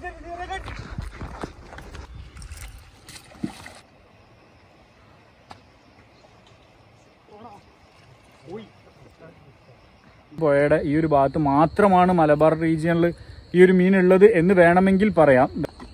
പുഴയുടെ ഈ ഒരു ഭാഗത്ത് മാത്രമാണ് മലബാർ റീജിയനിൽ ഈ ഒരു മീൻ ഉള്ളത് എന്ന് വേണമെങ്കിൽ പറയാം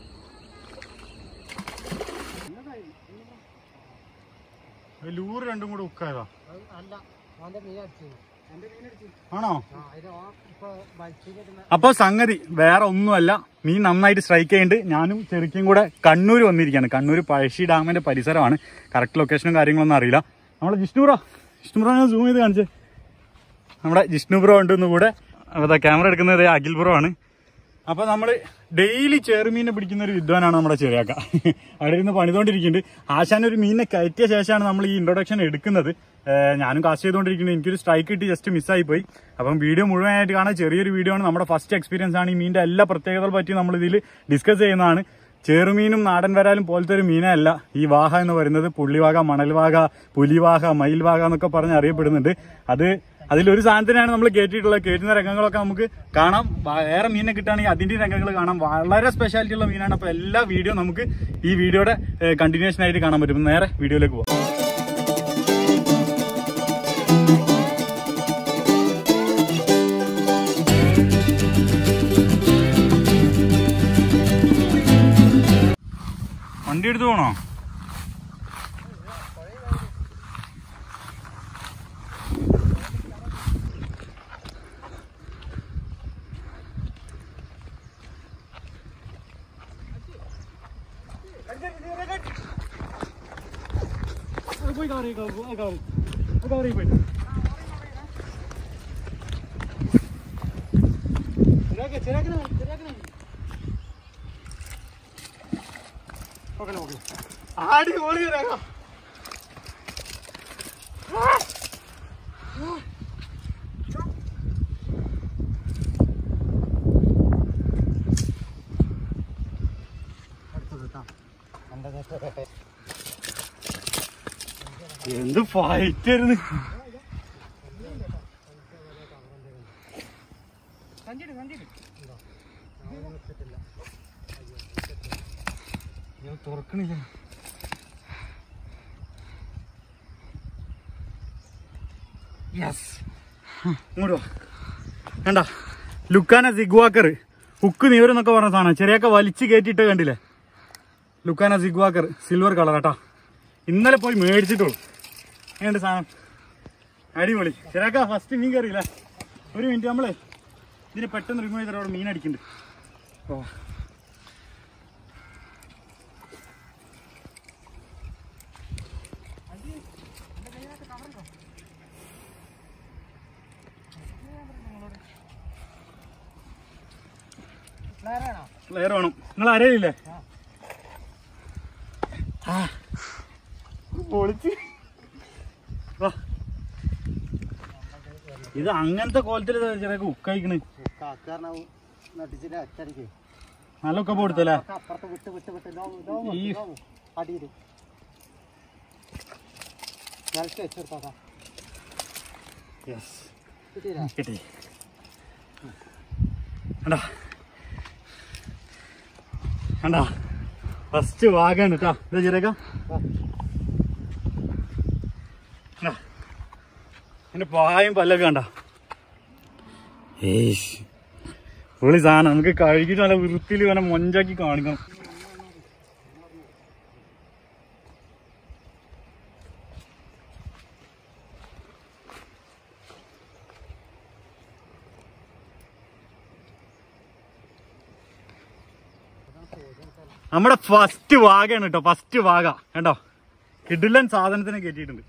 ലൂറ് രണ്ടും കൂടെ ഉക്കായതാ അല്ല അവന്റെ മീൻ അടിച്ചു ആണോ ആ ഇത് ഓൻ ഇപ്പൊ വലിച്ചിരുന്ന അപ്പൊ സംഗതി വേറെ ഒന്നുമല്ല മീൻ നന്നായിട്ട് സ്ട്രൈക്ക് ചെയ്യുന്നുണ്ട് ഞാനും ചെറുക്കും കൂടെ കണ്ണൂർ വന്നിരിക്കുകയാണ് കണ്ണൂർ പഴശ്ശി ഡാമിന്റെ പരിസരമാണ് കറക്റ്റ് ലൊക്കേഷനും കാര്യങ്ങളൊന്നും അറിയില്ല നമ്മളെ ജിഷ്ണു ബ്രോ ജിഷ്ണു ബ്രോ ഞാൻ സൂം ചെയ്ത് കാണിച്ചേ നമ്മുടെ ജിഷ്ണു ബ്രോ ഉണ്ട് ഇന്ന് കൂടെ അതാ ക്യാമറ എടുക്കുന്നത് അഖിൽ ബ്രോ ആണ് അപ്പൊ നമ്മള് ഡെയിലി ചെറുമീനെ പിടിക്കുന്ന ഒരു വിദ്വാനാണ് നമ്മുടെ ചെറിയാക്ക അവിടെ ഇരുന്ന് പണിതുകൊണ്ടിരിക്കുന്നുണ്ട് ആശാൻ ഒരു മീനിനെ കയറ്റിയ ശേഷമാണ് നമ്മൾ ഈ ഇൻട്രൊഡക്ഷൻ എടുക്കുന്നത് ഏഹ് ഞാനും കാസ്റ്റ് ചെയ്തുകൊണ്ടിരിക്കുന്നത് എനിക്കൊരു സ്ട്രൈക്ക് കിട്ടി ജസ്റ്റ് മിസ്സായി പോയി അപ്പം വീഡിയോ മുഴുവനായിട്ട് കാണാൻ ചെറിയൊരു വീഡിയോ ആണ് നമ്മുടെ ഫസ്റ്റ് എക്സ്പീരിയൻസ് ആണ് ഈ മീനിന്റെ എല്ലാ പ്രത്യേകതകൾ പറ്റി നമ്മൾ ഇതിൽ ഡിസ്കസ് ചെയ്യുന്നതാണ് ചെറുമീനും നാടൻ വരാലും പോലത്തെ ഒരു മീനല്ല ഈ വാഹ എന്ന് പറയുന്നത് പുള്ളിവാക മണൽവാക പുലിവാഹ മയിൽവാക എന്നൊക്കെ പറഞ്ഞ് അറിയപ്പെടുന്നുണ്ട് അത് അതിലൊരു സാധനത്തിനാണ് നമ്മൾ കയറ്റിയിട്ടുള്ളത് കയറ്റുന്ന രംഗങ്ങളൊക്കെ നമുക്ക് കാണാം വ- വേറെ മീനെ കിട്ടുകയാണെങ്കിൽ അതിന്റെ രംഗങ്ങൾ കാണാം വളരെ സ്പെഷ്യാലിറ്റി ഉള്ള മീനാണ് അപ്പൊ എല്ലാ വീഡിയോ നമുക്ക് ഈ വീഡിയോയുടെ കണ്ടിന്യൂഷൻ ആയിട്ട് കാണാൻ പറ്റും നേരെ വീഡിയോയിലേക്ക് പോകാം വണ്ടി എടുത്തു പോണോ പോയി കവറി കവറി കവറി പോയി ആടി ഓടി വരാം എന്ത് ഫൈറ്റ് ആയിരുന്നു തുറക്കണില്ല യെസ് ഇങ്ങോട്ട് വാ കണ്ട ലുക്കാന സിഗ്വാക്കർ ഹുക്ക് നീവരെന്നൊക്കെ പറഞ്ഞ സാധനം ചെറിയൊക്കെ വലിച്ചു കയറ്റിയിട്ട് കണ്ടില്ലേ ലുക്കാന സിഗ്വാക്കർ സിൽവർ കളർ കേട്ടാ ഇന്നലെ പോയി മേടിച്ചിട്ടുള്ളൂ എങ്ങനെയുണ്ട് സാധനം അടിപൊളി ചെറിയാക്ക ഫസ്റ്റ് മീൻ കയറിയില്ല ഒരു മിനിറ്റ് നമ്മളെ ഇതിന് പെട്ടെന്ന് റിമൂവ് ചെയ്തിട്ട് അവിടെ മീൻ അടിക്കുന്നുണ്ട് ഓ നേരാണോ ലെയർ വേണം നിങ്ങൾ ആരെയില്ലേ പൊളിച്ച് വാ. ഇത് അങ്ങനത്തെ കോലത്തിൽ ചെറിയ ഉക്കയിക്കണ് കാക്കാരനാവും നടിച്ചിട്ട് അച്ചടിക്ക് നല്ല ഉക്കപ്പ് കൊടുത്തല്ലേ അപ്പുറത്ത് വിട്ട് വിട്ട് വിട്ട് ലോ ലോ ഈ- ലോ അടിയിൽ നിലത്ത് വെച്ചെടുത്താക്കാം യെസ് കിട്ടിയില്ല കിട്ടി കണ്ടാ കണ്ടാ ഫസ്റ്റ് വാഗാണ് കേട്ടാ ഇതാ ചെറിയ എന്റെ പായും പല്ലൊക്കെ കണ്ട ഏയ് പൊളി സാധനം നമുക്ക് കഴുകിട്ട് നല്ല വൃത്തിയിൽ വേണം മൊഞ്ചാക്കി കാണിക്കണം നമ്മുടെ ഫസ്റ്റ് വാഗയാണ് കേട്ടോ ഫസ്റ്റ് വാഗ കേട്ടോ കിഡിലൻ സാധനത്തിനെ കയറ്റിയിട്ടുണ്ട്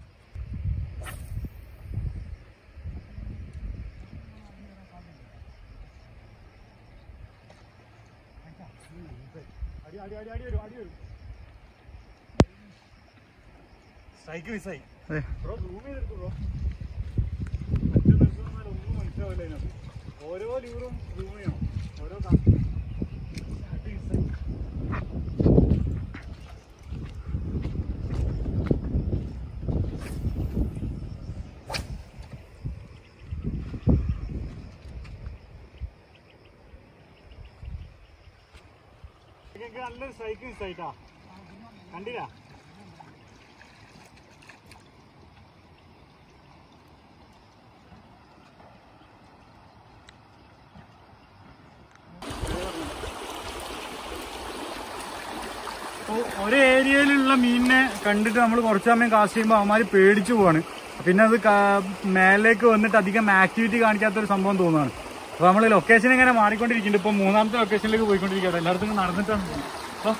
സ്ട്രൈക്ക് മിസ്സായി ബ്രോ സൂം ചെയ്തെടുത്തു ബ്രോ മറ്റേ നിർത്തുന്നാൽ ഒന്നും മനസ്സിലാവില്ല അതിനകത്ത് ഓരോ ലൂറും സൂം ചെയ്യണം ഓരോ കാ- അടി മിസ്സായി നല്ലൊരു സ്ട്രൈക്കിംഗ് സൈറ്റാ കണ്ടില്ല ഒരു ഏരിയയിലുള്ള മീനിനെ കണ്ടിട്ട് നമ്മൾ കുറച്ച് സമയം കാസ്റ്റ് ചെയ്യുമ്പോൾ അവന്മാർ പേടിച്ചു പോവാണ് പിന്നെ അത് കാ- മേലേക്ക് വന്നിട്ട് അധികം ആക്ടിവിറ്റി കാണിക്കാത്ത ഒരു സംഭവം തോന്നുകയാണ് അപ്പൊ നമ്മൾ ലൊക്കേഷൻ ഇങ്ങനെ മാറിക്കൊണ്ടിരിക്കുന്നുണ്ട് ഇപ്പൊ മൂന്നാമത്തെ ലൊക്കേഷനിലേക്ക് പോയിക്കൊണ്ടിരിക്കുകയാണ് എല്ലായിടത്തും ഇങ്ങനെ നടന്നിട്ടാണ് പോകുന്നത്. അപ്പൊ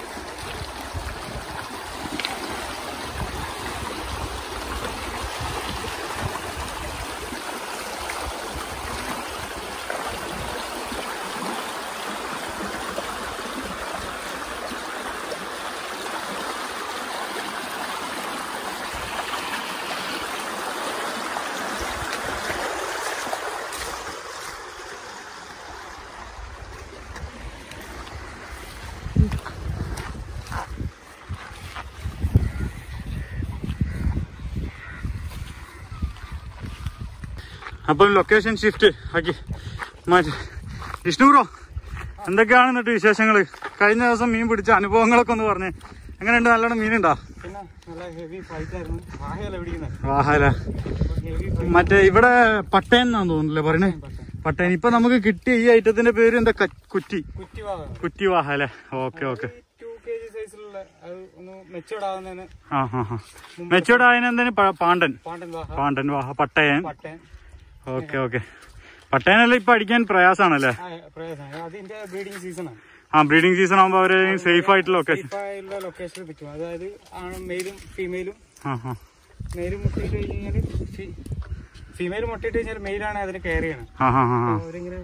അപ്പം ലൊക്കേഷൻ ഷിഫ്റ്റ് ആക്കി മാറ്റി വിഷ്ണു ബ്രോ എന്തൊക്കെയാണ് എന്നിട്ട് വിശേഷങ്ങൾ കഴിഞ്ഞ ദിവസം മീൻ പിടിച്ച അനുഭവങ്ങളൊക്കെ ഒന്ന് പറഞ്ഞേ എങ്ങനെയുണ്ട് നല്ലോണം മീനുണ്ടോ പിന്നെ നല്ല ഹെവി ഫൈറ്റ് ആയിരുന്നു വാഹയല്ല പിടിക്കുന്നത് വാഹല ഹെവി മറ്റേ ഇവിടെ പട്ടയൻ എന്നാന്ന് തോന്നുന്നില്ലേ പറയണേ പട്ടയൻ ഇപ്പൊ നമുക്ക് കിട്ടിയ ഈ ഐറ്റത്തിന്റെ പേര് എന്താ ക- കുറ്റി കുറ്റി വാഹ കുറ്റി വാഹല okay okay two K G സൈസിലുള്ള അത് ഒന്ന് മെച്ചോർഡാവുന്നതിന് ആ ഹാ ഹാ മെച്ചൂർഡ് ആയതിനെന്തിന് പാണ്ടൻ പാണ്ടൻ വാഹ പാണ്ടൻ വാഹ പട്ടയൻ പട്ടൻ ഓക്കെ ഓക്കെ പട്ടയനെല്ലാം ഇപ്പൊ അടിക്കാൻ പ്രയാസാണല്ലേ ആ പ്രയാസമാണ് അതിന്റെ ബ്രീഡിംഗ് സീസണാണ് ആ ബ്രീഡിംഗ് സീസൺ ആകുമ്പോ അവര് സേഫ് ആയിട്ടുള്ള ലൊക്കേഷൻ സേഫായുള്ള ലൊക്കേഷനിൽ നിൽക്കും അതായത് ആണ് മെയിലും ഫീമെയിലും ആ ഹാ മെയിലും മുട്ടയിട്ട് കഴിഞ്ഞാൽ ഫീമെയിൽ മുട്ടയിട്ട് കഴിഞ്ഞാൽ മെയിലാണ് അതിനെ കെയർ ചെയ്യണം ആ ഹാ ഹാ ഹാ അവരിങ്ങനെ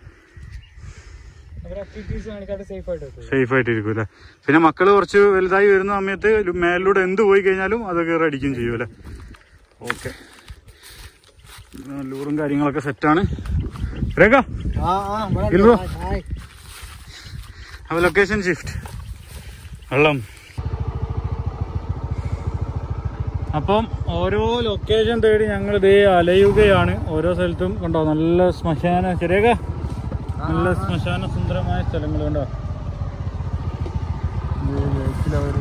അവരെ ആക്ടിവിറ്റീസ് കാണിക്കാതെ സേഫ് ആയിട്ട് വെക്കും സേഫ് ആയിട്ടിരിക്കും അല്ലേ പിന്നെ മക്കള് കുറച്ച് വലുതായി വരുന്ന സമയത്ത് മേലിലൂടെ എന്ത് പോയി കഴിഞ്ഞാലും അത് കയറി അടിക്കുകയും ചെയ്യും അല്ലേ ഓക്കെ ലൂറും കാര്യങ്ങളൊക്കെ സെറ്റാണ് രേഖ ആ ആ ഇൽവോ? അപ്പൊ ലൊക്കേഷൻ ഷിഫ്റ്റ് വെള്ളം അപ്പം ഓരോ ലൊക്കേഷൻ തേടി ഞങ്ങൾ ഇതേ അലയുകയാണ് ഓരോ സ്ഥലത്തും കണ്ടോ നല്ല ശ്മശാന ചെറിയ നല്ല ശ്മശാന സുന്ദരമായ സ്ഥലങ്ങൾ കണ്ടോ ഇത് ലേക്കിലവര്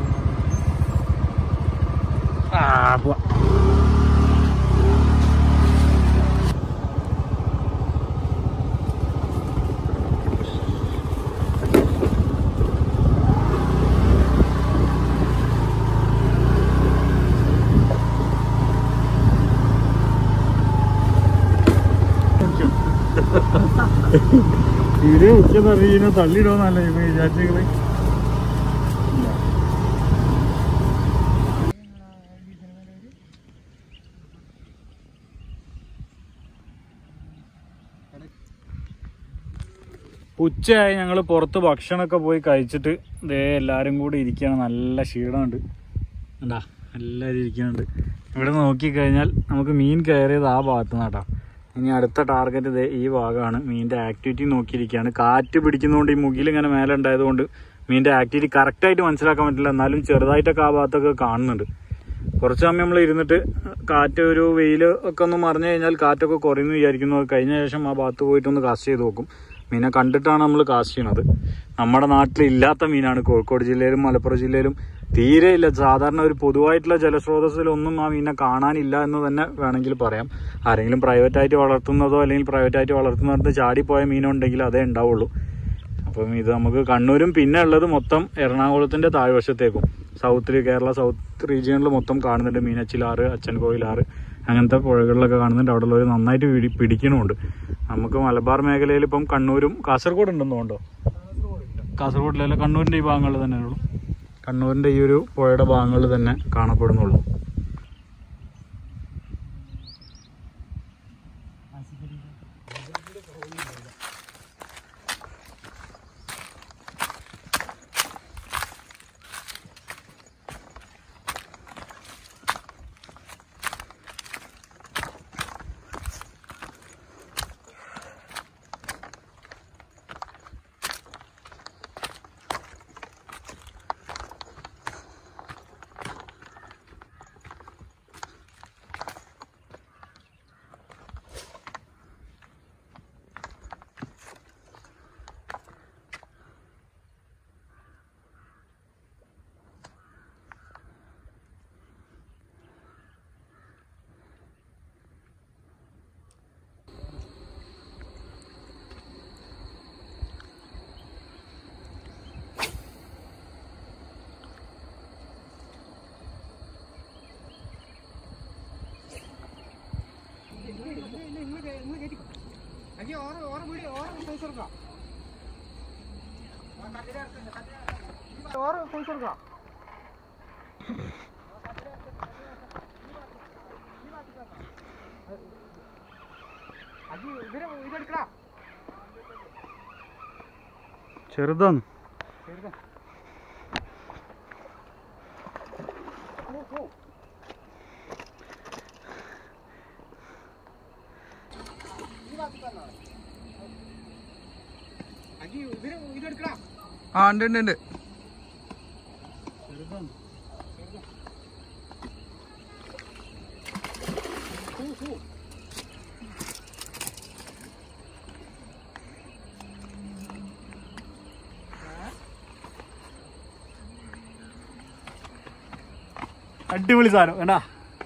ആ, പോവാ. ഇത് ഉച്ചതറിയിനെ തള്ളിയിടുമെന്നല്ല ഇവ വിചാരിച്ചത് ഉച്ചയായി ഞങ്ങൾ പുറത്ത് ഭക്ഷണമൊക്കെ പോയി കഴിച്ചിട്ട് ദേ എല്ലാവരും കൂടി ഇരിക്കുകയാണ് നല്ല ക്ഷീണമുണ്ട് എന്താ എല്ലാവരും ഇരിക്കുന്നുണ്ട് ഇവിടെ നോക്കിക്കഴിഞ്ഞാൽ നമുക്ക് മീൻ കയറിയത് ആ ഭാഗത്ത് നിന്നാട്ടാ ഇനി അടുത്ത ടാർഗറ്റ് ദേ ഈ ഭാഗമാണ് മീനിൻ്റെ ആക്ടിവിറ്റി നോക്കിയിരിക്കുകയാണ് കാറ്റ് പിടിക്കുന്നതുകൊണ്ട് ഈ മുകിൽ ഇങ്ങനെ മേലെ ഉണ്ടായതുകൊണ്ട് മീനിൻ്റെ ആക്ടിവിറ്റി കറക്റ്റായിട്ട് മനസ്സിലാക്കാൻ പറ്റില്ല എന്നാലും ചെറുതായിട്ടൊക്കെ ആ ഭാഗത്തൊക്കെ കാണുന്നുണ്ട് കുറച്ച് സമയം നമ്മൾ ഇരുന്നിട്ട് കാറ്റ് ഒരു വെയിൽ ഒക്കെ ഒന്ന് മറിഞ്ഞു കഴിഞ്ഞാൽ കാറ്റൊക്കെ കുറയുന്നു വിചാരിക്കുന്നു കഴിഞ്ഞ ശേഷം ആ ഭാഗത്ത് പോയിട്ടൊന്ന് കാസ്റ്റ് ചെയ്ത് നോക്കും മീനെ കണ്ടിട്ടാണ് നമ്മൾ കാസ്റ്റ് ചെയ്യണത് നമ്മുടെ നാട്ടിൽ ഇല്ലാത്ത മീനാണ് കോഴിക്കോട് ജില്ലയിലും മലപ്പുറം ജില്ലയിലും തീരെ ഇല്ല സാധാരണ ഒരു പൊതുവായിട്ടുള്ള ജലസ്രോതസ്സിലൊന്നും ആ മീനെ കാണാനില്ല എന്ന് തന്നെ വേണമെങ്കിൽ പറയാം ആരെങ്കിലും പ്രൈവറ്റ് ആയിട്ട് വളർത്തുന്നതോ അല്ലെങ്കിൽ പ്രൈവറ്റ് ആയിട്ട് വളർത്തുന്നിടത്ത് ചാടിപ്പോയ മീനുണ്ടെങ്കിൽ അതേ ഉണ്ടാവുള്ളൂ അപ്പം ഇത് നമുക്ക് കണ്ണൂരും പിന്നെ ഉള്ളത് മൊത്തം എറണാകുളത്തിന്റെ താഴ്വശത്തേക്കും സൗത്തിൽ കേരള സൗത്ത് റീജിയനിൽ മൊത്തം കാണുന്നുണ്ട് മീനച്ചിലാറ് അച്ചൻകോയിലാറ് അങ്ങനത്തെ പുഴകളിലൊക്കെ കാണുന്നുണ്ട് അവിടെ ഉള്ളവർ നന്നായിട്ട് പിടി പിടിക്കണമുണ്ട് നമുക്ക് മലബാർ മേഖലയിൽ ഇപ്പം കണ്ണൂരും കാസർഗോഡ് ഉണ്ടെന്ന് തോന്നുന്നുണ്ടോ കാസർഗോഡിലല്ല കണ്ണൂരിന്റെ ഈ ഭാഗങ്ങളിൽ തന്നെ ഉള്ളൂ കണ്ണൂരിന്റെ ഈ ഒരു പുഴയുടെ ഭാഗങ്ങളിൽ തന്നെ കാണപ്പെടുന്നുള്ളൂ അജി ഓറ് ഓറ് വീടി ഓറ് പൈസ കൊടുക്കാം ഓറ് പൈസ കൊടുക്കാം അജി ഇതിന് ഇതെടുക്കടാ ചെറുതാണ് ചെറുതാ അജി ഇതിന് ഇതെടുക്കടാ ആ ഉണ്ട് ഉണ്ട് ഉണ്ട് ചെറുതാണ് അടിപൊളി സാധനം വേണ്ടാ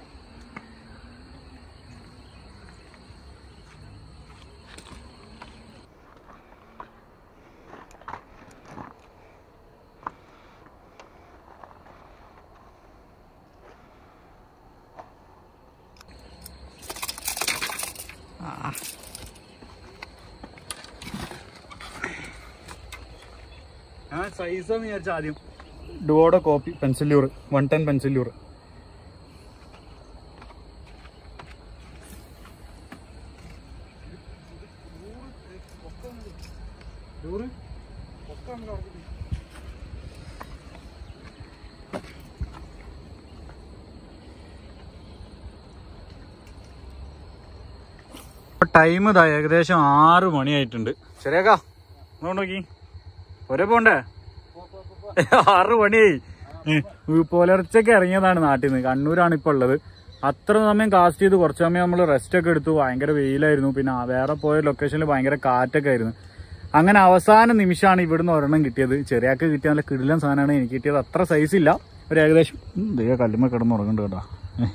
ഞാൻ സൈസ് വിചാരിച്ച ആദ്യം ഡുവോടെ കോപ്പി പെൻസിലൂർ വൺ ടെൻ പെൻസിലൂർ ടൈം ഇതാ ഏകദേശം ആറ് മണിയായിട്ടുണ്ട് ശരിയാക്കാ ഇങ്ങോട്ട് നോക്കി ഒരേ പോണ്ടേ ആറ് മണിയായി ഏ, പുലർച്ചയ്ക്ക് ഇറങ്ങിയതാണ് നാട്ടിൽ നിന്ന് കണ്ണൂരാണ് ഇപ്പൊ ഉള്ളത് അത്ര സമയം കാസ്റ്റ് ചെയ്ത് കുറച്ച് സമയം നമ്മൾ റെസ്റ്റ് ഒക്കെ എടുത്തു ഭയങ്കര വെയിലായിരുന്നു പിന്നെ ആ വേറെ പോയ ലൊക്കേഷനിൽ ഭയങ്കര കാറ്റൊക്കെ ആയിരുന്നു അങ്ങനെ അവസാന നിമിഷമാണ് ഇവിടുന്ന് ഒരെണ്ണം കിട്ടിയത് ചെറിയാക്ക് കിട്ടിയ നല്ല കിടിലൻ സാധനമാണ് എനിക്ക് കിട്ടിയത് അത്ര സൈസ് ഇല്ല ഒരു ഏകദേശം ദൈവ കല്ലുമ്മ കിടന്ന് ഉറങ്ങുന്നുണ്ട് കേട്ടോ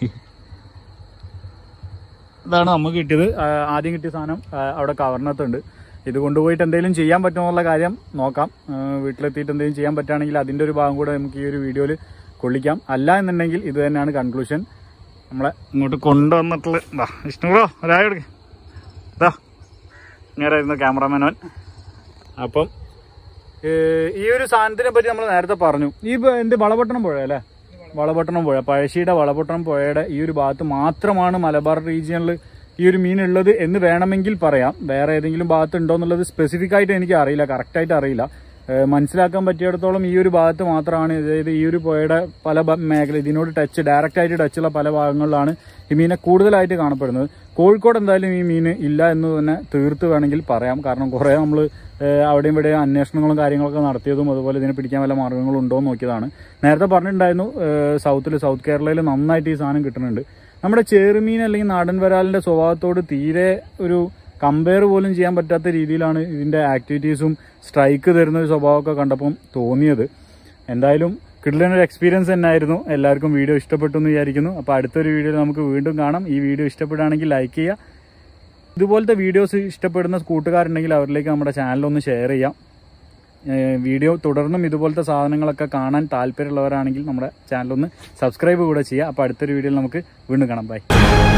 ഇതാണ് നമുക്ക് കിട്ടിയത് ആ, ആദ്യം കിട്ടിയ സാധനം ആ, അവിടെ കവറിനകത്തുണ്ട് ഇത് കൊണ്ടുപോയിട്ട് എന്തെങ്കിലും ചെയ്യാൻ പറ്റുമോ എന്നുള്ള കാര്യം നോക്കാം ആ, വീട്ടിലെത്തിയിട്ട് എന്തെങ്കിലും ചെയ്യാൻ പറ്റുകയാണെങ്കിൽ അതിന്റെ ഒരു ഭാഗം കൂടെ നമുക്ക് ഈ ഒരു വീഡിയോയിൽ കൊള്ളിക്കാം അല്ല എന്നുണ്ടെങ്കിൽ ഇത് തന്നെയാണ് കൺക്ലൂഷൻ നമ്മളെ ഇങ്ങോട്ട് കൊണ്ടുവന്നിട്ടുള്ള ഇതാ വിഷ്ണുബ്രോ ഒരാൾ എടുക്ക ഇതാ ഇങ്ങനെയായിരുന്നു ക്യാമറാമാനവൻ അപ്പം ഏ, ഈ ഒരു സാധനത്തിനെ പറ്റി നമ്മൾ നേരത്തെ പറഞ്ഞു ഈ ബ- എന്ത് വളപട്ടണം പുഴ അല്ലേ വളപട്ടണം പുഴ പഴശ്ശിയുടെ വളപട്ടണം പുഴയുടെ ഈ ഒരു ഭാഗത്ത് മാത്രമാണ് മലബാർ റീജിയനിൽ ഈ ഒരു മീൻ ഉള്ളത് എന്ന് വേണമെങ്കിൽ പറയാം വേറെ ഏതെങ്കിലും ഭാഗത്ത് ഉണ്ടോ എന്നുള്ളത് സ്പെസിഫിക് ആയിട്ട് എനിക്ക് അറിയില്ല കറക്റ്റ് ആയിട്ട് അറിയില്ല ഏ, മനസ്സിലാക്കാൻ പറ്റിയിടത്തോളം ഈ ഒരു ഭാഗത്ത് മാത്രമാണ് അതായത് ഈ ഒരു പുഴയുടെ പല ഭ- മേഖല ഇതിനോട് ടച്ച് ഡയറക്റ്റ് ആയിട്ട് ടച്ചുള്ള പല ഭാഗങ്ങളിലാണ് ഈ മീനെ കൂടുതലായിട്ട് കാണപ്പെടുന്നത് കോഴിക്കോട് എന്തായാലും ഈ മീൻ ഇല്ല എന്ന് തന്നെ തീർത്ത് വേണമെങ്കിൽ പറയാം കാരണം കുറേ നമ്മൾ അവിടെയും ഇവിടെ അന്വേഷണങ്ങളും കാര്യങ്ങളൊക്കെ നടത്തിയതും അതുപോലെ ഇതിനെ പിടിക്കാൻ വല്ല മാർഗ്ഗങ്ങളും ഉണ്ടോ എന്ന് നോക്കിയതാണ് നേരത്തെ പറഞ്ഞിട്ടുണ്ടായിരുന്നു സൗത്തിൽ സൗത്ത് കേരളയിൽ നന്നായിട്ട് ഈ സാധനം കിട്ടുന്നുണ്ട് നമ്മുടെ ചേറുമീൻ അല്ലെങ്കിൽ നാടൻ വരാലിന്റെ സ്വഭാവത്തോട് തീരെ ഒരു കമ്പയർ പോലും ചെയ്യാൻ പറ്റാത്ത രീതിയിലാണ് ഇതിന്റെ ആക്ടിവിറ്റീസും സ്ട്രൈക്ക് തരുന്ന ഒരു സ്വഭാവമൊക്കെ കണ്ടപ്പം തോന്നിയത് എന്തായാലും കിടിലനൊരു എക്സ്പീരിയൻസ് തന്നെയായിരുന്നു എല്ലാവർക്കും വീഡിയോ ഇഷ്ടപ്പെട്ടു എന്ന് വിചാരിക്കുന്നു അപ്പോൾ അടുത്തൊരു വീഡിയോയിൽ നമുക്ക് വീണ്ടും കാണാം ഈ വീഡിയോ ഇഷ്ടപ്പെടുകയാണെങ്കിൽ ലൈക്ക് ചെയ്യുക ഇതുപോലത്തെ വീഡിയോസ് ഇഷ്ടപ്പെടുന്ന കൂട്ടുകാരുണ്ടെങ്കിൽ അവരിലേക്ക് നമ്മുടെ ചാനൽ ഒന്ന് ഷെയർ ചെയ്യാം ഏഹ് വീഡിയോ തുടർന്നും ഇതുപോലത്തെ സാധനങ്ങളൊക്കെ കാണാൻ താല്പര്യമുള്ളവരാണെങ്കിൽ നമ്മുടെ ചാനൽ ഒന്ന് സബ്സ്ക്രൈബ് കൂടെ ചെയ്യുക അപ്പോൾ അടുത്തൊരു വീഡിയോയിൽ നമുക്ക് വീണ്ടും കാണാം ബൈ